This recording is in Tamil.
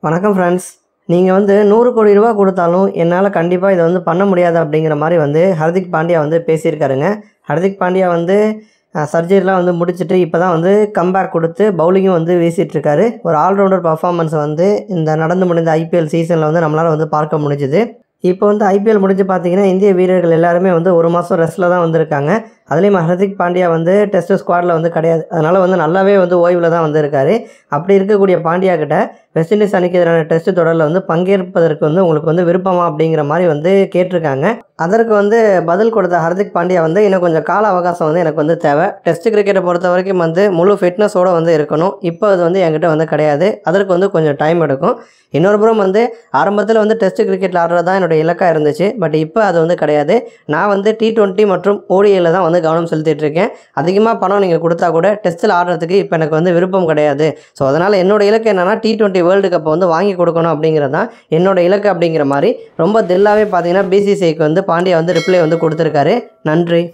வணக்கம் ஃப்ரெண்ட்ஸ் நீங்கள் வந்து நூறு கோடி ரூபா கொடுத்தாலும் என்னால் கண்டிப்பாக இதை வந்து பண்ண முடியாது அப்படிங்கிற மாதிரி வந்து ஹர்திக் பாண்டியா வந்து பேசியிருக்காருங்க ஹர்திக் பாண்டியா வந்து சர்ஜரிலாம் வந்து முடிச்சுட்டு இப்போ தான் வந்து கம்பேக் கொடுத்து பவுலிங்கும் வந்து வீசிட்டு இருக்காரு ஒரு ஆல்ரவுண்டர் பர்ஃபார்மன்ஸை வந்து இந்த நடந்து முடிந்த ஐபிஎல் சீசனில் வந்து நம்மளால் வந்து பார்க்க முடிஞ்சுது இப்போ வந்து ஐபிஎல் முடிஞ்சு பார்த்தீங்கன்னா இந்திய வீரர்கள் எல்லாருமே வந்து ஒரு மாதம் ரெஸ்ட்டில் தான் வந்திருக்காங்க அதுலேயும் ஹர்திக் பாண்டியா வந்து டெஸ்ட் ஸ்குவாடில் வந்து கிடையாது அதனால் வந்து நல்லாவே வந்து ஓய்வில் தான் வந்திருக்காரு அப்படி இருக்கக்கூடிய பாண்டியா கிட்ட வெஸ்ட் இண்டீஸ் அணிக்கு எதிரான டெஸ்ட் தொடரில் வந்து பங்கேற்பதற்கு வந்து உங்களுக்கு வந்து விருப்பமா அப்படிங்கிற மாதிரி வந்து கேட்டிருக்காங்க அதற்கு வந்து பதில் கொடுத்த ஹர்திக் பாண்டியா வந்து இன்னும் கொஞ்சம் கால அவகாசம் வந்து எனக்கு வந்து தேவை டெஸ்ட் கிரிக்கெட்டை பொறுத்த வரைக்கும் வந்து முழு ஃபிட்னஸோடு வந்து இருக்கணும் இப்போ அது வந்து என்கிட்ட வந்து கிடையாது அதற்கு வந்து கொஞ்சம் டைம் எடுக்கும் இன்னொரு புறம் வந்து ஆரம்பத்தில் வந்து டெஸ்ட் கிரிக்கெட்டில் ஆடுறது தான் என்னோட இலக்காக இருந்துச்சு பட் இப்போ அது வந்து கிடையாது நான் வந்து டி டுவெண்ட்டி மற்றும் ஓடிஐயில் தான் வந்து கவனம் செலுத்திட்டு இருக்கேன் அதிகமாக பணம் நீங்கள் கொடுத்தா கூட டெஸ்ட்டில் ஆடுறதுக்கு இப்போ எனக்கு வந்து விருப்பம் கிடையாது ஸோ அதனால் என்னோட இலக்கு என்னென்னா டி டுவெண்ட்டி வேர்ல்டு கப்பை வந்து வாங்கி கொடுக்கணும் அப்படிங்கிறது தான் என்னோட இலக்கு அப்படிங்கிற மாதிரி ரொம்ப தில்லாவே பார்த்தீங்கன்னா பிசிசிஐக்கு வந்து பாண்டியா வந்து ரிப்ளை வந்து கொடுத்துருக்காரு நன்றி